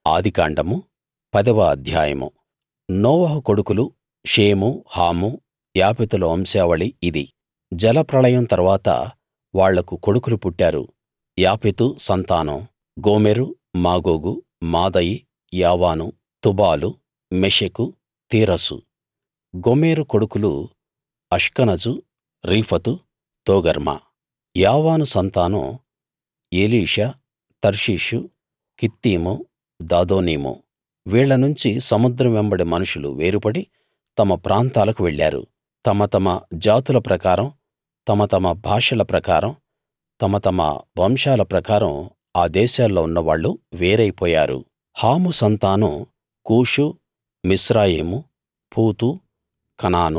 ఆదికాండము పదవ అధ్యాయము నోవహు కొడుకులు షేము హాము యాపెతుల వంశావళి ఇది జలప్రళయం తరువాత వాళ్లకు కొడుకులు పుట్టారు యాపెతు సంతానం గోమెరు మాగోగు మాదయి యావాను తుబాలు మెషెకు తీరసు గోమెరు కొడుకులు అష్కనజు రీఫతు తోగర్మా యావాను సంతానం ఎలీషా తర్షీషు కిత్తీము దాదోనీము వీళ్ళ నుంచి సముద్రం వెంబడి మనుషులు వేరుపడి తమ ప్రాంతాలకు వెళ్ళారు తమ తమ జాతుల ప్రకారం తమ తమ భాషల ప్రకారం తమ తమ వంశాల ప్రకారం ఆ దేశాల్లో ఉన్నవాళ్ళు వేరైపోయారు హాము సంతానం కూషు మిస్రాయిము పూతు కనాను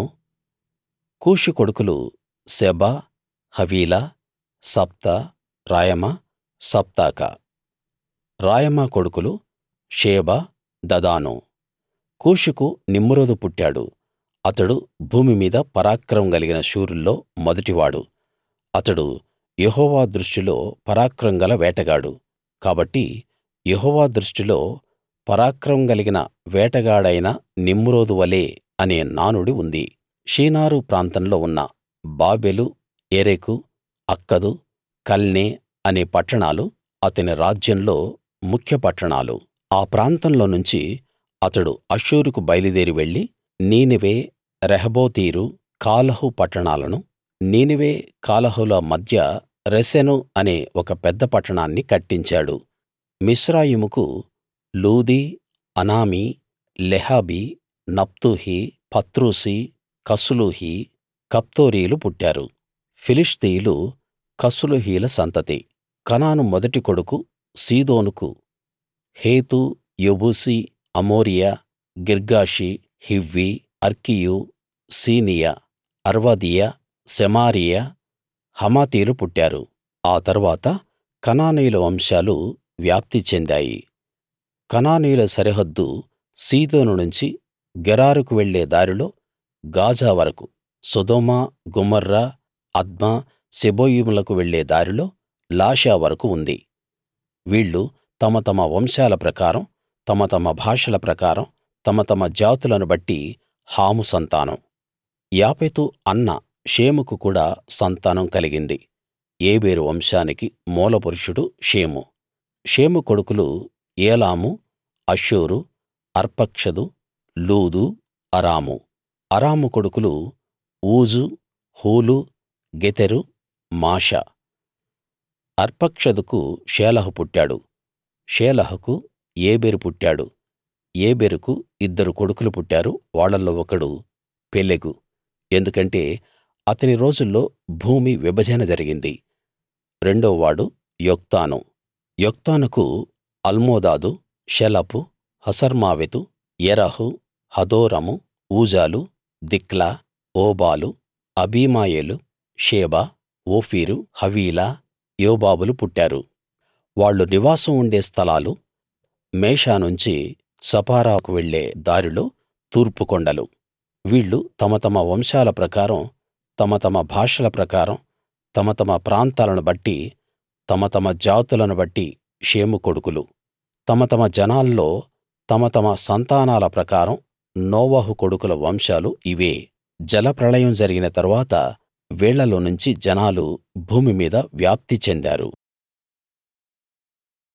కూషు కొడుకులు సెబా హవీలా సబ్తా రాయమా సబ్తాకా రాయమా కొడుకులు షేబ దదాను కూషుకు నిమ్రోదు పుట్టాడు అతడు భూమి మీద పరాక్రమం కలిగిన శూరుల్లో మొదటివాడు అతడు యెహోవా దృష్టిలో పరాక్రమం గల వేటగాడు కాబట్టి యెహోవా దృష్టిలో పరాక్రమం కలిగిన వేటగాడైన నిమ్రోదు వలే అనే నానుడి ఉంది షీనారు ప్రాంతంలో ఉన్న బాబెలు ఎరెకు అక్కదు కల్నే అనే పట్టణాలు అతని రాజ్యంలో ముఖ్య పట్టణాలు ఆ ప్రాంతంలో నుంచి అతడు అష్షూరుకు బయలుదేరి వెళ్లి నీనెవె రహోబోతీరు కాలహు పట్టణాలను నీనెవె కాలహుల మధ్య రెసెను అనే ఒక పెద్ద పట్టణాన్ని కట్టించాడు మిస్రాయిముకు లూదీ అనామీ లెహాబీ నప్తుహి పత్రుసీ కస్లూహీ కఫ్తోరీలు పుట్టారు ఫిలిష్తీయులు కస్లూహీల సంతతి కనాను మొదటి కొడుకు సీదోనుకు హేతు యెబూసీ అమోరియా గిర్గాషీ హివ్వీ అర్కీయు సీనియా అర్వదీయ సెమారీయ హమాతీలు పుట్టారు ఆ తరువాత కనానీయుల వంశాలు వ్యాప్తి చెందాయి కనానీయుల సరిహద్దు సీదోను నుంచి గెరారుకు వెళ్ళే దారిలో గాజా వరకూ సొదొమ గొమొర్రా అద్మా సెబోయీములకు వెళ్ళే దారిలో లాషా వరకూ ఉంది వీళ్ళు తమ తమ వంశాల ప్రకారం తమ తమ భాషల ప్రకారం తమ తమ జాతులను బట్టి హాము సంతానం యాపెతు అన్న షేముకు కూడా సంతానం కలిగింది ఏబేరు వంశానికి మూలపురుషుడు షేము షేము కొడుకులు ఏలాము అష్షూరు అర్పక్షదు లూదు అరాము అరాము కొడుకులు ఊజు హూలు గెతెరు మాషా అర్పక్షదుకు షేలహు పుట్టాడు షేలహుకు ఏబెరు పుట్టాడు ఏబెరుకు ఇద్దరు కొడుకులు పుట్టారు వాళ్ళల్లో ఒకడు పెలెగు ఎందుకంటే అతని రోజుల్లో భూమి విభజన జరిగింది రెండోవాడు యొక్తాను యొక్తానుకు అల్మోదాదు షెలపు హసర్మావెతు యెరహు హదోరము ఊజాలు దిక్లా ఓబాలు అబీమాయెలు షేబ ఓఫీరు హవీలా యోబాబులు పుట్టారు వాళ్ళు నివాసం ఉండే స్థలాలు మేషా నుంచి సపారాకు వెళ్ళే దారిలో తూర్పు కొండలు వీళ్ళు తమ తమ వంశాల ప్రకారం తమ తమ భాషల ప్రకారం తమ తమ ప్రాంతాలను బట్టి తమ తమ జాతులను బట్టి షేము కొడుకులు తమ తమ జనాల్లో తమ తమ సంతానాల ప్రకారం నోవహు కొడుకుల వంశాలు ఇవే జలప్రళయం జరిగిన తరువాత వీళ్ళలో నుంచి జనాలు భూమి మీద వ్యాప్తి చెందారు